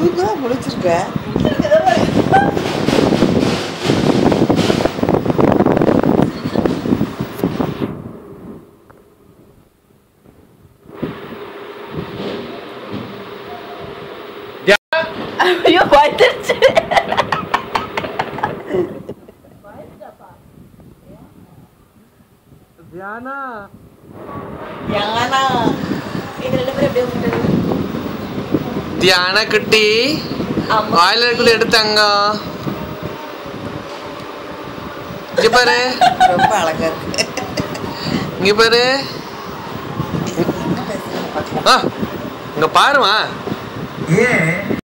தூக்கம் முடிச்சிருக்க ஐயோ பயந்துருச்சு தியானா யானா எங்க ரெண்டு பேரும் எப்படியே விட்டுரு தியானா குட்டி ஆமா வாயில இருக்கிறது எடுத்தாங்க இங்க பாரு ரொம்ப அழகா இருக்கு இங்க பாரு என்ன பேசுறேன்னு பார்க்கலாம் ஆ, இங்க பாருமா ஏன்